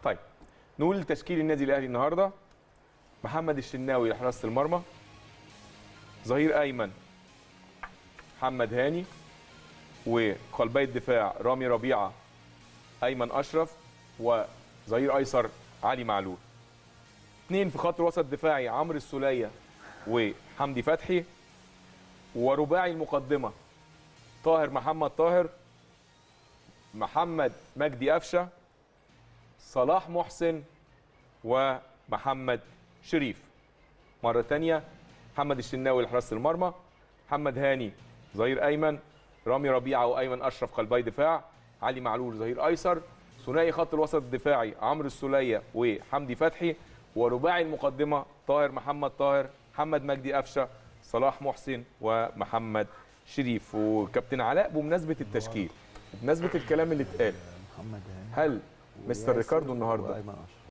طيب نقول تشكيل النادي الاهلي النهارده محمد الشناوي لحراسه المرمى ظهير ايمن محمد هاني وقلبي الدفاع رامي ربيعه ايمن اشرف وظهير ايسر علي معلول اثنين في خط الوسط الدفاعي عمرو السوليه وحمدي فتحي ورباعي المقدمه طاهر محمد طاهر محمد مجدي قفشه صلاح محسن ومحمد شريف مره تانية محمد الشناوي لحراسه المرمى محمد هاني ظهير ايمن رامي ربيعه وايمن اشرف قلبي دفاع علي معلول ظهير ايسر ثنائي خط الوسط الدفاعي عمرو السوليه وحمدي فتحي ورباعي المقدمه طاهر محمد طاهر محمد مجدي قفشه صلاح محسن ومحمد شريف وكابتن علاء بمناسبه التشكيل بمناسبه الكلام اللي اتقال محمد هاني هل مستر ريكاردو النهارده وايمن اشرف